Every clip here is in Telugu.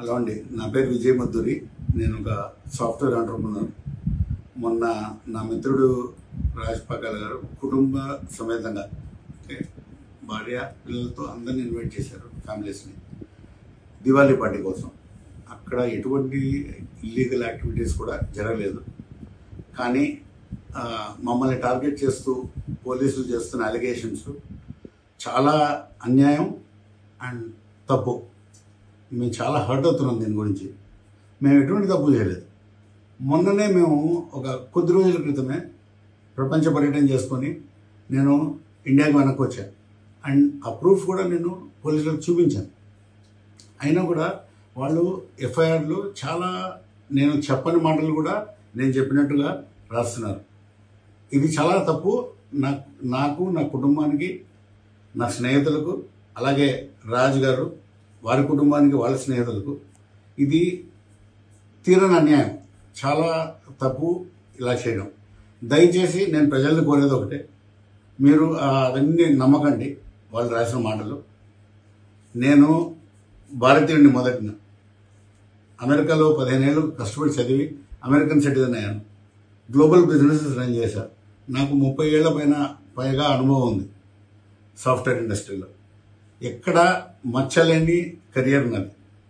హలో అండి నా పేరు విజయ్ మద్దూరి నేను ఒక సాఫ్ట్వేర్ ఆంటర్ప్రినర్ మొన్న నా మిత్రుడు రాజ్ పకాల్ గారు కుటుంబ సమేతంగా ఓకే భార్య పిల్లలతో అందరిని ఇన్వైట్ చేశారు ఫ్యామిలీస్ని దివాళీ పార్టీ కోసం అక్కడ ఎటువంటి ఇల్లీగల్ యాక్టివిటీస్ కూడా జరగలేదు కానీ ఆ, మమ్మల్ని టార్గెట్ చేస్తూ పోలీసులు చేస్తున్న అలిగేషన్స్ చాలా అన్యాయం అండ్ తప్పు మేము చాలా హర్ట్ అవుతున్నాం దీని గురించి మేము ఎటువంటి తప్పు చేయలేదు మొన్ననే మేము ఒక కొద్ది రోజుల క్రితమే ప్రపంచ పర్యటన చేసుకొని నేను ఇండియాకి వెనక్కి వచ్చాను అండ్ ఆ ప్రూఫ్ కూడా నేను పోలీసులకు చూపించాను అయినా కూడా వాళ్ళు ఎఫ్ఐఆర్లు చాలా నేను చెప్పని మాటలు కూడా నేను చెప్పినట్టుగా రాస్తున్నారు ఇది చాలా తప్పు నా నాకు నా కుటుంబానికి నా స్నేహితులకు అలాగే రాజు గారు వారి కుటుంబానికి వాళ్ళ స్నేహితులకు ఇది తీరని అన్యాయం చాలా తప్పు ఇలా చేయడం దయచేసి నేను ప్రజల్ని కోరేది ఒకటే మీరు ఆ అవన్నీ నమ్మకండి వాళ్ళు రాసిన మాటలు నేను భారతీయుడిని మొదటిన అమెరికాలో పదిహేనేళ్ళు కష్టపడి చదివి అమెరికన్ సిటిజన్ అయ్యాను గ్లోబల్ బిజినెసెస్ రన్ చేశాను నాకు ముప్పై ఏళ్ల పైన పైగా అనుభవం ఉంది సాఫ్ట్వేర్ ఇండస్ట్రీలో ఎక్కడ మచ్చలేని కెరియర్ నాది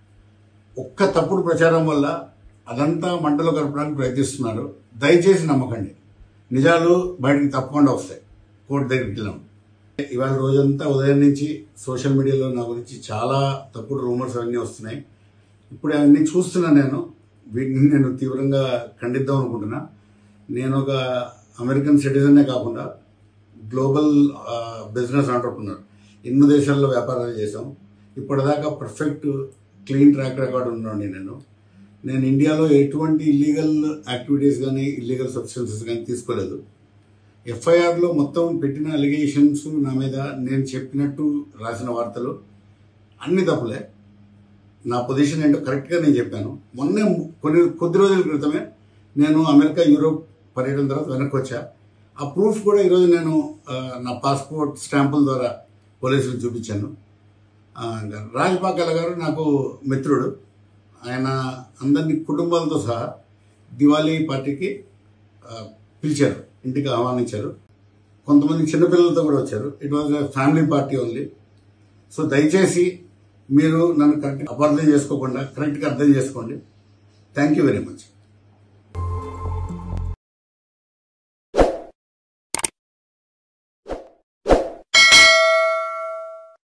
ఒక్క తప్పుడు ప్రచారం వల్ల అదంతా మంటలో కలపడానికి ప్రయత్నిస్తున్నారు దయచేసి నమ్మకండి నిజాలు బయటికి తప్పకుండా వస్తాయి కోర్టు దగ్గరికి వెళ్ళాం ఇవాళ రోజంతా ఉదయం నుంచి సోషల్ మీడియాలో నా గురించి చాలా తప్పుడు రూమర్స్ అవన్నీ వస్తున్నాయి ఇప్పుడు అవన్నీ చూస్తున్నా నేను వీటిని నేను తీవ్రంగా ఖండిద్దాం అనుకుంటున్నా నేను ఒక అమెరికన్ సిటిజన్నే కాకుండా గ్లోబల్ బిజినెస్ ఆంటర్ప్రినర్ ఎన్నో దేశాల్లో వ్యాపారాలు చేశాం ఇప్పటిదాకా పర్ఫెక్ట్ క్లీన్ ట్రాక్ రికార్డ్ ఉన్నాండి నేను నేను ఇండియాలో ఎటువంటి ఇల్లీగల్ యాక్టివిటీస్ కానీ ఇల్లీగల్ సబ్స్టెన్సెస్ కానీ తీసుకోలేదు ఎఫ్ఐఆర్లో మొత్తం పెట్టిన అలిగేషన్స్ నా మీద నేను చెప్పినట్టు రాసిన వార్తలు అన్ని తప్పులే నా పొజిషన్ ఏంటో కరెక్ట్గా నేను చెప్పాను మొన్నే కొన్ని కొద్ది రోజుల క్రితమే నేను అమెరికా యూరోప్ పర్యటన తర్వాత వెనక్కి వచ్చా ఆ ప్రూఫ్ కూడా ఈరోజు నేను ఆ, నా పాస్పోర్ట్ స్టాంపుల ద్వారా పోలీసులకు చూపించాను ఆ, ఇంకా రాజ్ పాకాల గారు నాకు మిత్రుడు ఆయన అందరినీ కుటుంబాలతో సహా దివాళీ పార్టీకి ఆ, పిలిచారు ఇంటికి ఆహ్వానించారు కొంతమంది చిన్నపిల్లలతో కూడా వచ్చారు it was family party only so దయచేసి మీరు నన్ను కరెక్ట్ అపార్థం చేసుకోకుండా కరెక్ట్గా అర్థం చేసుకోండి థ్యాంక్ యూ వెరీ మచ్